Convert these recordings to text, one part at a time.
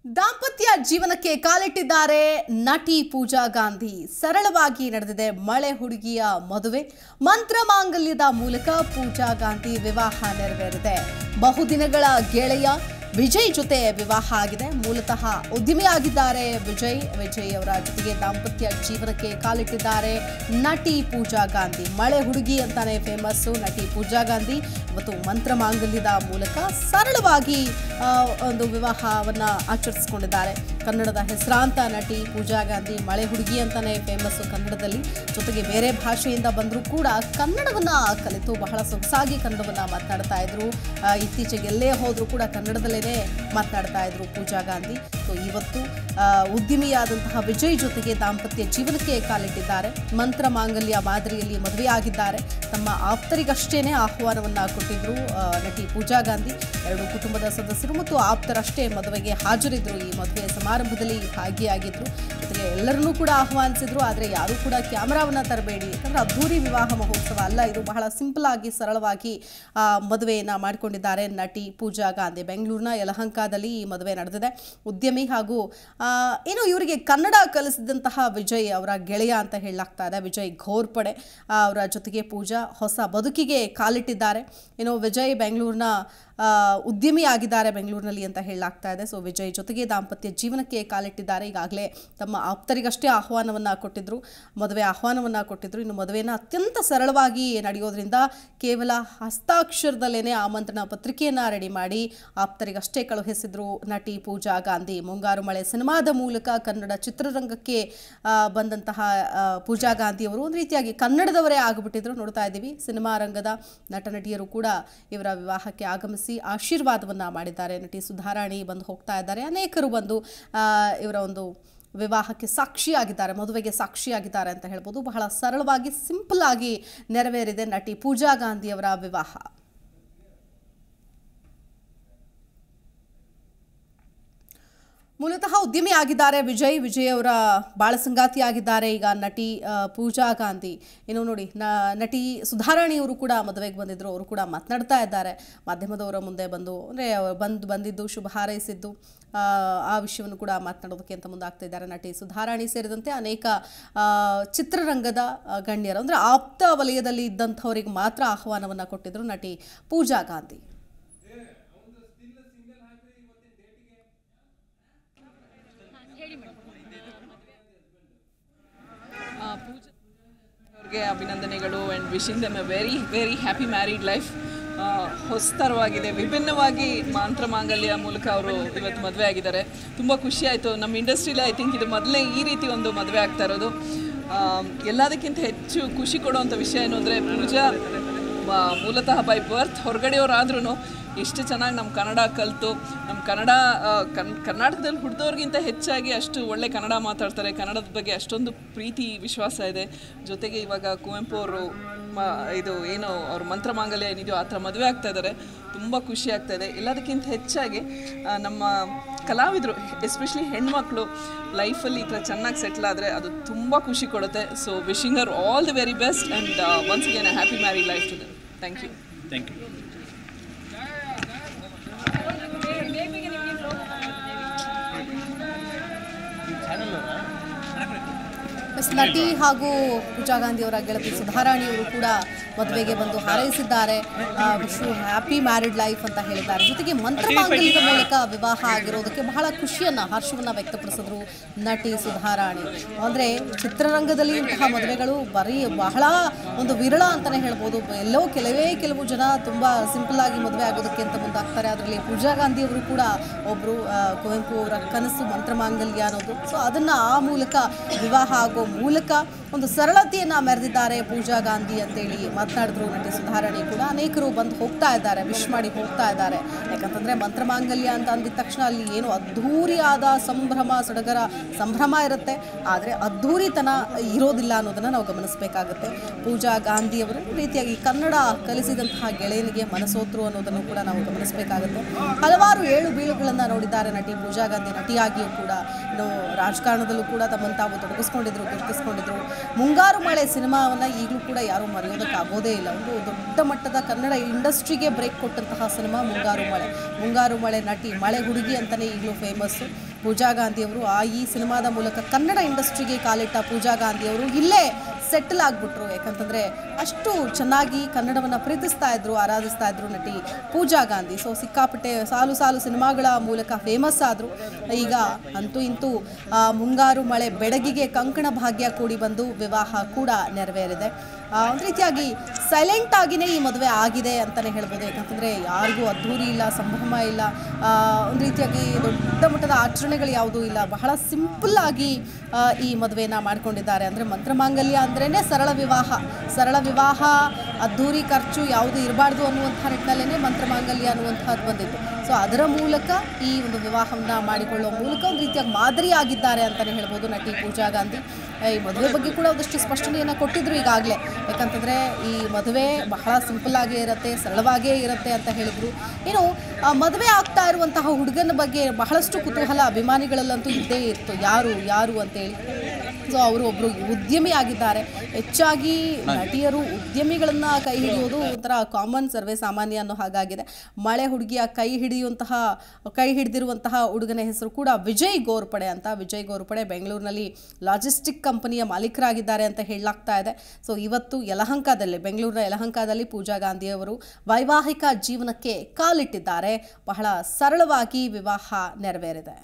ದಾಂಪತ್ಯ ಜೀವನಕ್ಕೆ ಕಾಲಿಟ್ಟಿದ್ದಾರೆ ನಟಿ ಪೂಜಾ ಗಾಂಧಿ ಸರಳವಾಗಿ ನಡೆದಿದೆ ಮಳೆ ಹುಡುಗಿಯ ಮದುವೆ ಮಂತ್ರ ಮಾಂಗಲ್ಯದ ಮೂಲಕ ಪೂಜಾ ಗಾಂಧಿ ವಿವಾಹ ನೆರವೇರಿದೆ ಬಹುದಿನಗಳ ಗೆಳೆಯ ವಿಜಯ್ ಜೊತೆ ವಿವಾಹ ಆಗಿದೆ ಮೂಲತಃ ಉದ್ಯಮಿಯಾಗಿದ್ದಾರೆ ವಿಜಯ್ ವಿಜಯ್ ಅವರ ಜೊತೆಗೆ ದಾಂಪತ್ಯ ಜೀವನಕ್ಕೆ ಕಾಲಿಟ್ಟಿದ್ದಾರೆ ನಟಿ ಪೂಜಾ ಗಾಂಧಿ ಮಳೆ ಹುಡುಗಿ ಅಂತಾನೆ ಫೇಮಸ್ಸು ನಟಿ ಪೂಜಾ ಗಾಂಧಿ ಇವತ್ತು ಮಂತ್ರ ಮಾಂಗಲ್ಯದ ಮೂಲಕ ಸರಳವಾಗಿ ಆ, ಒಂದು ವಿವಾಹವನ್ನ ಆಚರಿಸಿಕೊಂಡಿದ್ದಾರೆ ಕನ್ನಡದ ಹೆಸರಾಂತ ನಟಿ ಪೂಜಾ ಗಾಂಧಿ ಮಳೆ ಹುಡುಗಿ ಅಂತಾನೆ ಫೇಮಸ್ಸು ಕನ್ನಡದಲ್ಲಿ ಜೊತೆಗೆ ಬೇರೆ ಭಾಷೆಯಿಂದ ಬಂದರೂ ಕೂಡ ಕನ್ನಡವನ್ನ ಕಲಿತು ಬಹಳ ಸೊಗಸಾಗಿ ಕನ್ನಡವನ್ನ ಮಾತನಾಡ್ತಾ ಇದ್ರು ಆ, ಇತ್ತೀಚೆಗೆ ಎಲ್ಲೇ ಹೋದರೂ ಕೂಡ ಕನ್ನಡದಲ್ಲೇ ಮಾತನಾಡ್ತಾ ಇದ್ರು ಪೂಜಾ ಗಾಂಧಿ ಸೊ ಇವತ್ತು ಆ, ಉದ್ಯಮಿಯಾದಂತಹ ವಿಜಯ್ ಜೊತೆಗೆ ದಾಂಪತ್ಯ ಜೀವನಕ್ಕೆ ಕಾಲಿಟ್ಟಿದ್ದಾರೆ ಮಂತ್ರ ಮಾಂಗಲ್ಯ ಮಾದರಿಯಲ್ಲಿ ಮದುವೆಯಾಗಿದ್ದಾರೆ ತಮ್ಮ ಆಪ್ತರಿಗಷ್ಟೇನೆ ಆಹ್ವಾನವನ್ನ ಕೊಟ್ಟಿದ್ರು ಆ, ನಟಿ ಪೂಜಾ ಗಾಂಧಿ ಎರಡು ಕುಟುಂಬದ ಸದಸ್ಯರು ಮತ್ತು ಆಪ್ತರಷ್ಟೇ ಮದುವೆಗೆ ಹಾಜರಿದ್ರು ಈ ಮದುವೆ ಸಮಾರಂಭದಲ್ಲಿ ಭಾಗಿಯಾಗಿದ್ರು ಜೊತೆಗೆ ಎಲ್ಲರನ್ನೂ ಕೂಡ ಆಹ್ವಾನಿಸಿದ್ರು ಆದರೆ ಯಾರೂ ಕೂಡ ಕ್ಯಾಮರಾವನ್ನ ತರಬೇಡಿ ಯಾಕಂದ್ರೆ ಅದ್ಧೂರಿ ವಿವಾಹ ಮಹೋತ್ಸವ ಅಲ್ಲ ಇದು ಬಹಳ ಸಿಂಪಲ್ ಆಗಿ ಸರಳವಾಗಿ ಆ, ಮದುವೆಯನ್ನ ಮಾಡಿಕೊಂಡಿದ್ದಾರೆ ನಟಿ ಪೂಜಾ ಗಾಂಧಿ ಬೆಂಗಳೂರಿನ ಯಲಹಂಕದಲ್ಲಿ ಈ ಮದುವೆ ನಡೆದಿದೆ ಉದ್ಯಮಿ ಹಾಗೂ ಆ, ಏನು ಇವರಿಗೆ ಕನ್ನಡ ಕಲಿಸಿದಂತಹ ವಿಜಯ್ ಅವರ ಗೆಳೆಯ ಅಂತ ಹೇಳಲಾಗ್ತಾ ಇದೆ ವಿಜಯ್ ಘೋರ್ಪಡೆ ಆ, ಅವರ ಜೊತೆಗೆ ಪೂಜಾ ಹೊಸ ಬದುಕಿಗೆ ಕಾಲಿಟ್ಟಿದ್ದಾರೆ ಏನು ವಿಜಯ್ ಬೆಂಗಳೂರಿನ ಆ, ಉದ್ಯಮಿ ಆಗಿದ್ದಾರೆ ಬೆಂಗಳೂರಿನಲ್ಲಿ ಅಂತ ಹೇಳಲಾಗ್ತಾ ಇದೆ ಸೊ ವಿಜಯ್ ಜೊತೆಗೆ ದಾಂಪತ್ಯ ಜೀವನಕ್ಕೆ ಕಾಲಿಟ್ಟಿದ್ದಾರೆ ಈಗಾಗಲೇ ತಮ್ಮ ಆಪ್ತರಿಗಷ್ಟೇ ಆಹ್ವಾನವನ್ನ ಕೊಟ್ಟಿದ್ರು ಮದುವೆ ಆಹ್ವಾನವನ್ನ ಕೊಟ್ಟಿದ್ರು ಇನ್ನು ಮದುವೆನ ಅತ್ಯಂತ ಸರಳವಾಗಿ ನಡೆಯೋದ್ರಿಂದ ಕೇವಲ ಹಸ್ತಾಕ್ಷರದಲ್ಲೇನೆ ಆಮಂತ್ರಣ ಪತ್ರಿಕೆಯನ್ನ ರೆಡಿ ಮಾಡಿ ಆಪ್ತರಿಗಷ್ಟೇ ಕಳುಹಿಸಿದ್ರು ನಟಿ ಪೂಜಾ ಗಾಂಧಿ ಮುಂಗಾರು ಮಳೆ ಸಿನಿಮಾದ ಮೂಲಕ ಕನ್ನಡ ಚಿತ್ರರಂಗಕ್ಕೆ ಆ, ಬಂದಂತಹ ಆ, ಪೂಜಾ ಗಾಂಧಿ ಅವರು ಒಂದು ರೀತಿಯಾಗಿ ಕನ್ನಡದವರೇ ಆಗಿಬಿಟ್ಟಿದ್ರು ನೋಡ್ತಾ ಇದ್ದೀವಿ ಸಿನಿಮಾ ರಂಗದ ನಟ ನಟಿಯರು ಕೂಡ ಇವರ ವಿವಾಹಕ್ಕೆ ಆಗಮಿಸಿ ಆಶೀರ್ವಾದವನ್ನ ಮಾಡಿದ್ದಾರೆ ನಟಿ ಸುಧಾರಾಣಿ ಬಂದು ಹೋಗ್ತಾ ಇದ್ದಾರೆ ಅನೇಕರು ಬಂದು ಆ, ಇವರ ಒಂದು ವಿವಾಹಕ್ಕೆ ಸಾಕ್ಷಿಯಾಗಿದ್ದಾರೆ ಮದುವೆಗೆ ಸಾಕ್ಷಿಯಾಗಿದ್ದಾರೆ ಅಂತ ಹೇಳ್ಬೋದು ಬಹಳ ಸರಳವಾಗಿ ಸಿಂಪಲ್ ಆಗಿ ನೆರವೇರಿದೆ ನಟಿ ಪೂಜಾ ಗಾಂಧಿಯವರ ವಿವಾಹ ಮೂಲತಃ ಉದ್ಯಮಿ ಆಗಿದ್ದಾರೆ ವಿಜಯ್ ವಿಜಯ್ ಅವರ ಬಾಳ ಸಂಗಾತಿ ಆಗಿದ್ದಾರೆ ಈಗ ನಟಿ ಆ, ಪೂಜಾ ಗಾಂಧಿ ಇನ್ನು ನೋಡಿ ನ- ನಟಿ ಸುಧಾರಾಣಿಯವರು ಕೂಡ ಮದುವೆಗೆ ಬಂದಿದ್ರು ಅವರು ಕೂಡ ಮಾತನಾಡ್ತಾ ಇದ್ದಾರೆ ಮಾಧ್ಯಮದವರ ಮುಂದೆ ಬಂದು ಅಂದರೆ ಬಂದು ಬಂದಿದ್ದು ಶುಭ ಹಾರೈಸಿದ್ದು ಆ, ಆ ವಿಷಯವನ್ನು ಕೂಡ ಮಾತನಾಡೋದಕ್ಕೆ ಅಂತ ಮುಂದಾಗ್ತಾ ಇದ್ದಾರೆ ನಟಿ ಸುಧಾರಾಣಿ ಸೇರಿದಂತೆ ಅನೇಕ ಆ, ಚಿತ್ರರಂಗದ ಆ, ಗಣ್ಯರು ಅಂದರೆ ಆಪ್ತ ವಲಯದಲ್ಲಿ ಇದ್ದಂಥವರಿಗೆ ಮಾತ್ರ ಆಹ್ವಾನವನ್ನು ಕೊಟ್ಟಿದ್ರು ನಟಿ ಪೂಜಾ ಗಾಂಧಿ ಆ, ಪೂಜಾ ಅವ್ರಿಗೆ ಅಭಿನಂದನೆಗಳು and wishing them a very very happy married life ಹೊಸ್ತರವಾಗಿದೆ ವಿಭಿನ್ನವಾಗಿ ಮಾಂತ್ರ ಮಾಂಗಲ್ಯ ಮೂಲಕ ಅವರು ಇವತ್ತು ಮದುವೆ ಆಗಿದ್ದಾರೆ ತುಂಬ ಖುಷಿ ಆಯಿತು ನಮ್ಮ ಇಂಡಸ್ಟ್ರಿಲಿ ಐ ಥಿಂಕ್ ಇದು ಮೊದಲೇ ಈ ರೀತಿ ಒಂದು ಮದುವೆ ಆಗ್ತಾ ಇರೋದು ಆ, ಎಲ್ಲದಕ್ಕಿಂತ ಹೆಚ್ಚು ಖುಷಿ ಕೊಡುವಂಥ ವಿಷಯ ಏನು ಅಂದರೆ ಪೂಜಾ ಮ- ಮೂಲತಃ ಬೈ ಬರ್ತ್ ಹೊರಗಡೆಯವರಾದ್ರೂ ಎಷ್ಟು ಚೆನ್ನಾಗಿ ನಮ್ಮ ಕನ್ನಡ ಕಲಿತು ನಮ್ಮ ಕನ್ನಡ ಆ, ಕನ್ ಕರ್ನಾಟಕದಲ್ಲಿ ಹುಟ್ಟಿದವ್ರಿಗಿಂತ ಹೆಚ್ಚಾಗಿ ಅಷ್ಟು ಒಳ್ಳೆ ಕನ್ನಡ ಮಾತಾಡ್ತಾರೆ ಕನ್ನಡದ ಬಗ್ಗೆ ಅಷ್ಟೊಂದು ಪ್ರೀತಿ ವಿಶ್ವಾಸ ಇದೆ ಜೊತೆಗೆ ಇವಾಗ ಕುವೆಂಪು ಅವರು ಮ ಇದು ಏನು ಅವ್ರ ಮಂತ್ರ ಮಾಂಗಲ್ಯ ಏನಿದೆಯೋ ಆ ಥರ ಮದುವೆ ಆಗ್ತಾ ಇದ್ದಾರೆ ತುಂಬ ಖುಷಿ ಆಗ್ತಾ ಇದೆ ಎಲ್ಲದಕ್ಕಿಂತ ಹೆಚ್ಚಾಗಿ ಆ, ನಮ್ಮ ಕಲಾವಿದರು ಎಸ್ಪೆಷಲಿ ಹೆಣ್ಮಕ್ಳು ಲೈಫಲ್ಲಿ ಈ ಥರ ಚೆನ್ನಾಗಿ ಸೆಟ್ಲ್ ಆದರೆ ಅದು ತುಂಬ ಖುಷಿ ಕೊಡುತ್ತೆ so wishing her all the very best and once again a happy married life to them thank you thank you yes, ನಟಿ ಹಾಗೂ ಪೂಜಾ ಗಾಂಧಿ ಅವರ ಗೆಳತಿ ಸುಧಾರಾಣಿಯವರು ಕೂಡ ಮದುವೆಗೆ ಬಂದು ಹಾರೈಸಿದ್ದಾರೆ ವಿಶ್ ಹ್ಯಾಪಿ ಮ್ಯಾರಿಡ್ ಲೈಫ್ ಅಂತ ಹೇಳಿದ್ದಾರೆ ಜೊತೆಗೆ ಮಂತ್ರ ಮಾಂಗಲ್ಯದ ಮೂಲಕ ವಿವಾಹ ಆಗಿರೋದಕ್ಕೆ ಬಹಳ ಖುಷಿಯನ್ನ ಹರ್ಷವನ್ನ ವ್ಯಕ್ತಪಡಿಸಿದ್ರು ನಟಿ ಸುಧಾರಾಣಿ ಅಂದ್ರೆ ಚಿತ್ರರಂಗದಲ್ಲಿ ಇಂತಹ ಮದುವೆಗಳು ಬರೀ ಬಹಳ ಒಂದು ವಿರಳ ಅಂತಾನೆ ಹೇಳ್ಬೋದು ಎಲ್ಲೋ ಕೆಲವೇ ಕೆಲವು ಜನ ತುಂಬಾ ಸಿಂಪಲ್ ಆಗಿ ಮದುವೆ ಆಗೋದಕ್ಕೆ ಅಂತ ಮುಂದಾಗ್ತಾರೆ ಅದರಲ್ಲಿ ಪೂಜಾ ಗಾಂಧಿ ಅವರು ಕೂಡ ಒಬ್ರು ಆ, ಕುವೆಂಪು ಅವರ ಕನಸು ಮಂತ್ರ ಮಾಂಗಲ್ಯ ಅನ್ನೋದು ಸೊ ಅದನ್ನ ಆ ಮೂಲಕ ವಿವಾಹ ಆಗೋ ಮೂಲಕ ಒಂದು ಸರಳತೆಯನ್ನ ಮೆರೆದಿದ್ದಾರೆ ಪೂಜಾ ಗಾಂಧಿ ಅಂತೇಳಿ ಮಾತನಾಡಿದ್ರು ನಟಿ ಸುಧಾರಣೆ ಕೂಡ ಅನೇಕರು ಬಂದು ಹೋಗ್ತಾ ಇದ್ದಾರೆ ವಿಶ್ ಮಾಡಿ ಹೋಗ್ತಾ ಇದ್ದಾರೆ ಯಾಕಂತಂದ್ರೆ ಮಂತ್ರ ಮಾಂಗಲ್ಯ ಅಂತ ಅಂದಿದ ತಕ್ಷಣ ಅಲ್ಲಿ ಏನು ಅದ್ಧೂರಿಯಾದ ಸಂಭ್ರಮ ಸಡಗರ ಸಂಭ್ರಮ ಇರುತ್ತೆ ಆದರೆ ಅದ್ಧೂರಿತನ ಇರೋದಿಲ್ಲ ಅನ್ನೋದನ್ನ ನಾವು ಗಮನಿಸಬೇಕಾಗುತ್ತೆ ಪೂಜಾ ಗಾಂಧಿ ಅವರು ಈ ರೀತಿಯಾಗಿ ಕನ್ನಡ ಕಲಿಸಿದಂತಹ ಗೆಳೆಯನಿಗೆ ಮನಸೋತ್ರು ಅನ್ನೋದನ್ನು ಕೂಡ ನಾವು ಗಮನಿಸಬೇಕಾಗುತ್ತೆ ಹಲವಾರು ಏಳು ಬೀಳುಗಳನ್ನು ನೋಡಿದ್ದಾರೆ ನಟಿ ಪೂಜಾ ಗಾಂಧಿ ನಟಿಯಾಗಿಯೂ ಕೂಡ ಇನ್ನು ರಾಜಕಾರಣದಲ್ಲೂ ಕೂಡ ತಮ್ಮನ್ನು ತಾವು ತೊಡಗಿಸ್ಕೊಂಡಿದ್ರು ಗುರುತಿಸ್ಕೊಂಡಿದ್ರು ಮುಂಗಾರು ಮಳೆ ಸಿನಿಮಾವನ್ನ ಈಗಲೂ ಕೂಡ ಯಾರೂ ಮರೆಯೋದಕ್ಕಾಗೋದೇ ಇಲ್ಲ ಒಂದು ದೊಡ್ಡ ಮಟ್ಟದ ಕನ್ನಡ ಇಂಡಸ್ಟ್ರಿಗೆ ಬ್ರೇಕ್ ಕೊಟ್ಟಂತಹ ಸಿನಿಮಾ ಮುಂಗಾರು ಮಳೆ ಮುಂಗಾರು ಮಳೆ ನಟಿ ಮಳೆ ಹುಡುಗಿ ಅಂತಲೇ ಈಗಲೂ ಫೇಮಸ್ಸು ಪೂಜಾ ಗಾಂಧಿಯವರು ಆ ಈ ಸಿನಿಮಾದ ಮೂಲಕ ಕನ್ನಡ ಇಂಡಸ್ಟ್ರಿಗೆ ಕಾಲಿಟ್ಟ ಪೂಜಾ ಗಾಂಧಿಯವರು ಇಲ್ಲೇ ಸೆಟಲ್ ಆಗಿಬಿಟ್ರು ಯಾಕಂತಂದರೆ ಅಷ್ಟು ಚೆನ್ನಾಗಿ ಕನ್ನಡವನ್ನು ಪ್ರೀತಿಸ್ತಾ ಇದ್ರು ಆರಾಧಿಸ್ತಾ ಇದ್ರು ನಟಿ ಪೂಜಾ ಗಾಂಧಿ ಸೊ ಸಿಕ್ಕಾಪಟ್ಟೆ ಸಾಲು ಸಾಲು ಸಿನಿಮಾಗಳ ಮೂಲಕ ಫೇಮಸ್ ಆದರು ಈಗ ಅಂತೂ ಇಂತೂ ಆ, ಮುಂಗಾರು ಮಳೆ ಬೆಡಗಿಗೆ ಕಂಕಣ ಭಾಗ್ಯ ಕೂಡಿ ಬಂದು ವಿವಾಹ ಕೂಡ ನೆರವೇರಿದೆ ಆ, ಒಂದು ರೀತಿಯಾಗಿ ಸೈಲೆಂಟ್ ಆಗಿನೇ ಈ ಮದುವೆ ಆಗಿದೆ ಅಂತಲೇ ಹೇಳ್ಬೋದು ಯಾಕಂತಂದರೆ ಯಾರಿಗೂ ಅದ್ಧೂರಿ ಇಲ್ಲ ಸಂಭ್ರಮ ಇಲ್ಲ ಆ, ಒಂದು ರೀತಿಯಾಗಿ ದೊಡ್ಡ ಮಟ್ಟದ ಆಚರಣೆಗಳು ಯಾವುದೂ ಇಲ್ಲ ಬಹಳ ಸಿಂಪಲ್ ಆಗಿ ಆ, ಈ ಮದುವೆನ ಮಾಡ್ಕೊಂಡಿದ್ದಾರೆ ಅಂದರೆ ಮಂತ್ರಮಾಂಗಲ್ಯ ಅಂದ್ರೇ ಸರಳ ವಿವಾಹ ಸರಳ ವಿವಾಹ ಅದ್ಧೂರಿ ಖರ್ಚು ಯಾವುದು ಇರಬಾರ್ದು ಅನ್ನುವಂಥ ನಿಟ್ಟಿನಲ್ಲೇ ಮಂತ್ರಮಾಂಗಲ್ಯ ಅನ್ನುವಂಥದ್ದು ಬಂದಿತ್ತು ಸೊ ಅದರ ಮೂಲಕ ಈ ಒಂದು ವಿವಾಹವನ್ನು ಮಾಡಿಕೊಳ್ಳುವ ಮೂಲಕ ಒಂದು ರೀತಿಯಾಗಿ ಮಾದರಿಯಾಗಿದ್ದಾರೆ ಅಂತಲೇ ಹೇಳ್ಬೋದು ನಟಿ ಪೂಜಾ ಗಾಂಧಿ ಆ, ಈ ಮದುವೆ ಬಗ್ಗೆ ಕೂಡ ಒಂದಷ್ಟು ಸ್ಪಷ್ಟನೆಯನ್ನು ಕೊಟ್ಟಿದ್ರು ಈಗಾಗಲೇ ಯಾಕಂತಂದರೆ ಈ ಮದುವೆ ಬಹಳ ಸಿಂಪಲ್ ಆಗೇ ಇರುತ್ತೆ ಸರಳವಾಗೇ ಇರುತ್ತೆ ಅಂತ ಹೇಳಿದ್ರು ಇನ್ನು ಆ ಮದುವೆ ಆಗ್ತಾ ಇರುವಂತಹ ಹುಡುಗನ ಬಗ್ಗೆ ಬಹಳಷ್ಟು ಕುತೂಹಲ ಅಭಿಮಾನಿಗಳಲ್ಲಂತೂ ಇದ್ದೇ ಇತ್ತು ಯಾರು ಯಾರು ಅಂತೇಳಿ ಸೊ ಅವರು ಒಬ್ಬರು ಉದ್ಯಮಿ ಆಗಿದ್ದಾರೆ ಹೆಚ್ಚಾಗಿ ನಟಿಯರು ಉದ್ಯಮಿಗಳನ್ನ ಕೈ ಹಿಡಿಯೋದು ಒಂಥರ ಕಾಮನ್ ಸರ್ವೇ ಸಾಮಾನ್ಯ ಅನ್ನೋ ಹಾಗಾಗಿದೆ ಮಳೆ ಹುಡುಗಿಯ ಕೈ ಹಿಡಿಯುವಂತಹ ಕೈ ಹಿಡಿದಿರುವಂತಹ ಹುಡುಗನ ಹೆಸರು ಕೂಡ ವಿಜಯ್ ಗೋರ್ಪಡೆ ಅಂತ ವಿಜಯ್ ಗೋರ್ಪಡೆ ಬೆಂಗಳೂರಿನಲ್ಲಿ ಲಾಜಿಸ್ಟಿಕ್ ಕಂಪನಿಯ ಮಾಲೀಕರಾಗಿದ್ದಾರೆ ಅಂತ ಹೇಳಲಾಗ್ತಾ ಇದೆ ಸೊ ಇವತ್ತು ಯಲಹಂಕದಲ್ಲಿ ಬೆಂಗಳೂರಿನ ಯಲಹಂಕದಲ್ಲಿ ಪೂಜಾ ಗಾಂಧಿಯವರು ವೈವಾಹಿಕ ಜೀವನಕ್ಕೆ ಕಾಲಿಟ್ಟಿದ್ದಾರೆ ಬಹಳ ಸರಳವಾಗಿ ವಿವಾಹ ನೆರವೇರಿದೆ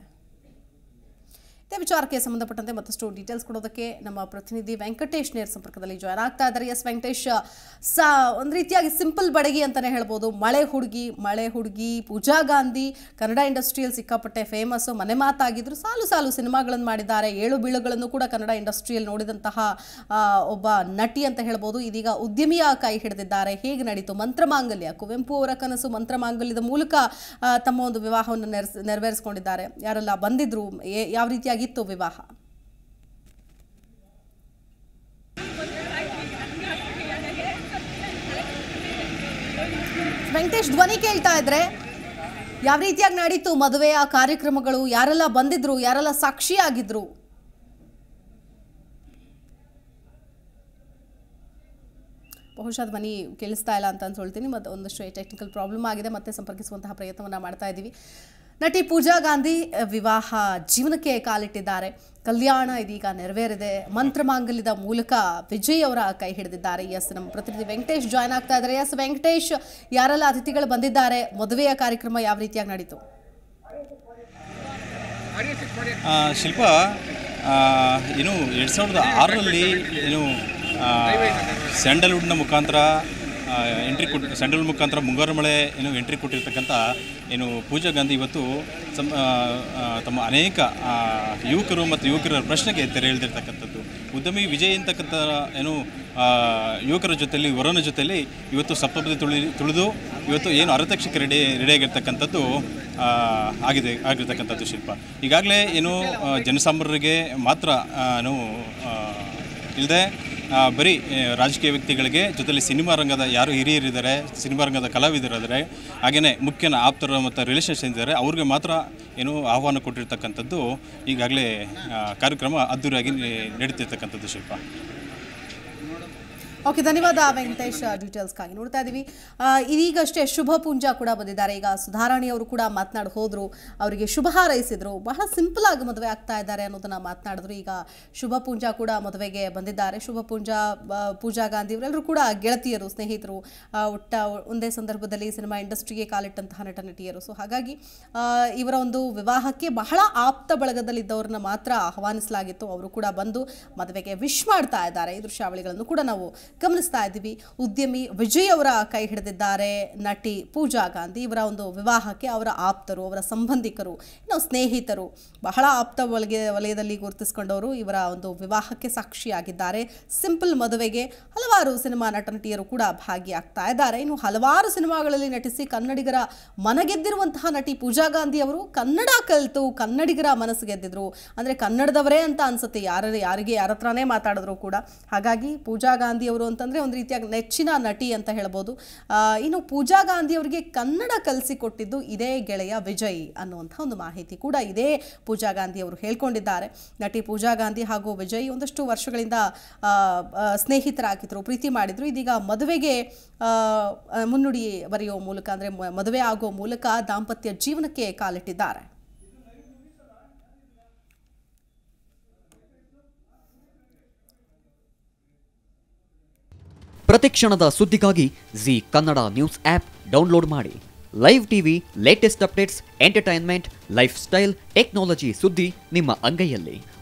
ಇದೇ ವಿಚಾರಕ್ಕೆ ಸಂಬಂಧಪಟ್ಟಂತೆ ಮತ್ತಷ್ಟು ಡೀಟೇಲ್ಸ್ ಕೊಡೋದಕ್ಕೆ ನಮ್ಮ ಪ್ರತಿನಿಧಿ ವೆಂಕಟೇಶ್ ನೇರ ಸಂಪರ್ಕದಲ್ಲಿ ಜಾಯ್ನ್ ಆಗ್ತಾ ಇದ್ದಾರೆ ಎಸ್ ವೆಂಕಟೇಶ್ ಸಾ ಒಂದು ರೀತಿಯಾಗಿ ಸಿಂಪಲ್ ಬಡಗಿ ಅಂತಲೇ ಹೇಳ್ಬೋದು ಮಳೆ ಹುಡುಗಿ ಮಳೆ ಹುಡುಗಿ ಪೂಜಾ ಗಾಂಧಿ ಕನ್ನಡ ಇಂಡಸ್ಟ್ರಿಯಲ್ಲಿ ಸಿಕ್ಕಾಪಟ್ಟೆ ಫೇಮಸ್ಸು ಮನೆ ಮಾತಾಗಿದ್ರು ಸಾಲು ಸಾಲು ಸಿನಿಮಾಗಳನ್ನು ಮಾಡಿದ್ದಾರೆ ಏಳು ಬೀಳುಗಳನ್ನು ಕೂಡ ಕನ್ನಡ ಇಂಡಸ್ಟ್ರಿಯಲ್ಲಿ ನೋಡಿದಂತಹ ಆ, ಒಬ್ಬ ನಟಿ ಅಂತ ಹೇಳ್ಬೋದು ಇದೀಗ ಉದ್ಯಮಿಯ ಕೈ ಹಿಡಿದಿದ್ದಾರೆ ಹೇಗೆ ನಡೀತು ಮಂತ್ರಮಾಂಗಲ್ಯ ಕುವೆಂಪು ಅವರ ಕನಸು ಮಂತ್ರಮಾಂಗಲ್ಯದ ಮೂಲಕ ಆ, ತಮ್ಮ ಒಂದು ವಿವಾಹವನ್ನು ನೆರಸ್ ನೆರವೇರಿಸಿಕೊಂಡಿದ್ದಾರೆ ಯಾರೆಲ್ಲ ಬಂದಿದ್ರು ಏ- ಯಾವ ರೀತಿಯಾಗಿತ್ತು ವಿವಾಹ ವೆಂಕಟೇಶ್ ಧ್ವನಿ ಕೇಳ್ತಾ ಇದ್ರೆ ಯಾವ ರೀತಿಯಾಗಿ ನಡೀತು ಮದುವೆಯ ಕಾರ್ಯಕ್ರಮಗಳು ಯಾರೆಲ್ಲ ಬಂದಿದ್ರು ಯಾರೆಲ್ಲ ಸಾಕ್ಷಿಯಾಗಿದ್ರು ಬಹುಶಃ ಧ್ವನಿ ಕೇಳಿಸ್ತಾ ಇಲ್ಲ ಅಂತ ಅನ್ಕೊಳ್ತೀನಿ ಮತ್ತು ಒಂದಷ್ಟು ಟೆಕ್ನಿಕಲ್ ಪ್ರಾಬ್ಲಮ್ ಆಗಿದೆ ಮತ್ತೆ ಸಂಪರ್ಕಿಸುವಂತಹ ಪ್ರಯತ್ನವನ್ನು ಮಾಡ್ತಾ ಇದ್ದೀವಿ ನಟಿ ಪೂಜಾ ಗಾಂಧಿ ಅಹ್, ವಿವಾಹ ಜೀವನಕ್ಕೆ ಕಾಲಿಟ್ಟಿದ್ದಾರೆ ಕಲ್ಯಾಣ ಇದೀಗ ನೆರವೇರಿದೆ ಮಂತ್ರಮಾಂಗಲ್ಯದ ಮೂಲಕ ವಿಜಯ್ ಅವರ ಕೈ ಹಿಡಿದಿದ್ದಾರೆ ಎಸ್ ನಮ್ಮ ಪ್ರತಿನಿಧಿ ವೆಂಕಟೇಶ್ ಜಾಯ್ನ್ ಆಗ್ತಾ ಇದ್ದಾರೆ ಎಸ್ ವೆಂಕಟೇಶ್ ಯಾರೆಲ್ಲ ಅತಿಥಿಗಳು ಬಂದಿದ್ದಾರೆ ಮದುವೆಯ ಕಾರ್ಯಕ್ರಮ ಯಾವ ರೀತಿಯಾಗಿ ನಡೀತು ಆ, ಶಿಲ್ಪ ಆ, ಏನು ಎರಡು ಸಾವಿರದ ಆರರಲ್ಲಿ ಏನು ಆ, ಸ್ಯಾಂಡಲ್ವುಡ್ನ ಮುಖಾಂತರ ಎಂಟ್ರಿ ಕೊಟ್ಟು ಸ್ಯಾಂಡಲ್ವುಡ್ ಮುಖಾಂತರ ಮುಂಗಾರು ಮಳೆ ಏನು ಎಂಟ್ರಿ ಕೊಟ್ಟಿರ್ತಕ್ಕಂಥ ಏನು ಪೂಜಾ ಗಾಂಧಿ ಇವತ್ತು ಸಮ್ ಆ, ಆ, ತಮ್ಮ ಅನೇಕ ಆ, ಯುವಕರು ಮತ್ತು ಯುವಕರ ಪ್ರಶ್ನೆಗೆ ತೆರೆ ಎಳೆದಿರ್ತಕ್ಕಂಥದ್ದು ಉದ್ಯಮಿ ವಿಜಯ್ ಅಂತಕ್ಕಂಥ ಏನು ಆ, ಯುವಕರ ಜೊತೆಯಲ್ಲಿ ವರನ ಜೊತೆಯಲ್ಲಿ ಇವತ್ತು ಸಪ್ತಪದಿ ತುಳಿ ತುಳಿದು ಇವತ್ತು ಏನು ಅರತಕ್ಷಕ್ಕೆ ರೆಡಿ ರೆಡಿಯಾಗಿರ್ತಕ್ಕಂಥದ್ದು ಆ, ಆಗಿದೆ ಆಗಿರ್ತಕ್ಕಂಥದ್ದು ಶಿಲ್ಪ ಈಗಾಗಲೇ ಏನು ಆ, ಜನಸಾಮಾನ್ಯರಿಗೆ ಮಾತ್ರ ಆ, ಏನು ಇಲ್ಲದೆ ಬರೀ ಆ, ರಾಜಕೀಯ ವ್ಯಕ್ತಿಗಳಿಗೆ ಜೊತೆಲಿ ಸಿನಿಮಾ ರಂಗದ ಯಾರು ಹಿರಿಯರಿದ್ದಾರೆ ಸಿನಿಮಾ ರಂಗದ ಕಲಾವಿದರಿದ್ದಾರೆ ಹಾಗೆಯೇ ಮುಖ್ಯನ ಆಪ್ತರ ಮತ್ತು ರಿಲೇಷನ್ಸ್ ಇದ್ದಾರೆ ಅವ್ರಿಗೆ ಮಾತ್ರ ಏನು ಆಹ್ವಾನ ಕೊಟ್ಟಿರ್ತಕ್ಕಂಥದ್ದು ಈಗಾಗಲೇ ಆ, ಕಾರ್ಯಕ್ರಮ ಅದ್ದೂರಿಯಾಗಿ ನಡೀತಿರ್ತಕ್ಕಂಥದ್ದು ಶಿಲ್ಪ ಓಕೆ ಧನ್ಯವಾದ ವೆಂಕಟೇಶ್ ಡೀಟೇಲ್ಸ್ಗಾಗಿ ನೋಡ್ತಾ ಇದ್ದೀವಿ ಆ, ಇದೀಗಷ್ಟೇ ಶುಭ ಪುಂಜ ಕೂಡ ಬಂದಿದ್ದಾರೆ ಈಗ ಸುಧಾರಾಣಿ ಅವರು ಕೂಡ ಮಾತನಾಡಿ ಹೋದ್ರು ಅವರಿಗೆ ಶುಭ ಹಾರೈಸಿದ್ರು ಬಹಳ ಸಿಂಪಲ್ ಆಗಿ ಮದುವೆ ಆಗ್ತಾ ಇದ್ದಾರೆ ಅನ್ನೋದನ್ನ ಮಾತನಾಡಿದ್ರು ಈಗ ಶುಭ ಪುಂಜ ಕೂಡ ಮದುವೆಗೆ ಬಂದಿದ್ದಾರೆ ಶುಭ ಪುಂಜ ಆ, ಪೂಜಾ ಗಾಂಧಿ ಇವರೆಲ್ಲರೂ ಕೂಡ ಗೆಳತಿಯರು ಸ್ನೇಹಿತರು ಆ, ಒಟ್ಟ ಒಂದೇ ಸಂದರ್ಭದಲ್ಲಿ ಸಿನಿಮಾ ಇಂಡಸ್ಟ್ರಿಗೆ ಕಾಲಿಟ್ಟಂತಹ ನಟ ನಟಿಯರು ಸೊ ಹಾಗಾಗಿ ಆ, ಇವರ ಒಂದು ವಿವಾಹಕ್ಕೆ ಬಹಳ ಆಪ್ತ ಬಳಗದಲ್ಲಿದ್ದವ್ರನ್ನ ಮಾತ್ರ ಆಹ್ವಾನಿಸಲಾಗಿತ್ತು ಅವರು ಕೂಡ ಬಂದು ಮದುವೆಗೆ ವಿಶ್ ಮಾಡ್ತಾ ಇದ್ದಾರೆ ಈ ದೃಶ್ಯಾವಳಿಗಳನ್ನು ಕೂಡ ನಾವು ಗಮನಿಸ್ತಾ ಇದ್ದೀವಿ ಉದ್ಯಮಿ ವಿಜಯ್ ಅವರ ಕೈ ಹಿಡಿದಿದ್ದಾರೆ ನಟಿ ಪೂಜಾ ಗಾಂಧಿ ಇವರ ಒಂದು ವಿವಾಹಕ್ಕೆ ಅವರ ಆಪ್ತರು ಅವರ ಸಂಬಂಧಿಕರು ಇನ್ನು ಸ್ನೇಹಿತರು ಬಹಳ ಆಪ್ತ ವಲಯ ವಲಯದಲ್ಲಿ ಗುರುತಿಸಿಕೊಂಡವರು ಇವರ ಒಂದು ವಿವಾಹಕ್ಕೆ ಸಾಕ್ಷಿಯಾಗಿದ್ದಾರೆ ಸಿಂಪಲ್ ಮದುವೆಗೆ ಹಲವಾರು ಸಿನಿಮಾ ನಟ ನಟಿಯರು ಕೂಡ ಭಾಗಿಯಾಗ್ತಾ ಇದ್ದಾರೆ ಇನ್ನು ಹಲವಾರು ಸಿನಿಮಾಗಳಲ್ಲಿ ನಟಿಸಿ ಕನ್ನಡಿಗರ ಮನಗೆದ್ದಿರುವಂತಹ ನಟಿ ಪೂಜಾ ಗಾಂಧಿ ಅವರು ಕನ್ನಡ ಕಲಿತು ಕನ್ನಡಿಗರ ಮನಸ್ಸು ಗೆದ್ದಿದ್ರು ಅಂದರೆ ಕನ್ನಡದವರೇ ಅಂತ ಅನ್ಸುತ್ತೆ ಯಾರ ಯಾರಿಗೆ ಯಾರ ಹತ್ರನೇ ಮಾತಾಡಿದ್ರು ಕೂಡ ಹಾಗಾಗಿ ಪೂಜಾ ಗಾಂಧಿ ಅವರು ಅಂತಂದರೆ ಒಂದು ರೀತಿಯಾಗಿ ನೆಚ್ಚಿನ ನಟಿ ಅಂತ ಹೇಳ್ಬೋದು ಆ, ಇನ್ನು ಪೂಜಾ ಗಾಂಧಿ ಅವರಿಗೆ ಕನ್ನಡ ಕಲಿಸಿಕೊಟ್ಟಿದ್ದು ಇದೇ ಗೆಳೆಯ ವಿಜಯ್ ಅನ್ನುವಂಥ ಒಂದು ಮಾಹಿತಿ ಕೂಡ ಇದೇ ಪೂಜಾ ಗಾಂಧಿ ಅವರು ಹೇಳ್ಕೊಂಡಿದ್ದಾರೆ ನಟಿ ಪೂಜಾ ಗಾಂಧಿ ಹಾಗೂ ವಿಜಯ್ ಒಂದಷ್ಟು ವರ್ಷಗಳಿಂದ ಆ, ಆ, ಸ್ನೇಹಿತರಾಗಿದ್ದರು ಪ್ರೀತಿ ಮಾಡಿದ್ರು ಇದೀಗ ಮದುವೆಗೆ ಆ, ಆ, ಮುನ್ನುಡಿ ಬರೆಯುವ ಮೂಲಕ ಅಂದರೆ ಮದುವೆ ಆಗೋ ಮೂಲಕ ದಾಂಪತ್ಯ ಜೀವನಕ್ಕೆ ಕಾಲಿಟ್ಟಿದ್ದಾರೆ ಪ್ರತಿಕ್ಷಣದ ಸುದ್ದಿಗಾಗಿ Zee Kannada news app download ಮಾಡಿ live TV latest updates entertainment lifestyle technology ಸುದ್ದಿ ನಿಮ್ಮ ಅಂಗೈಯಲ್ಲಿ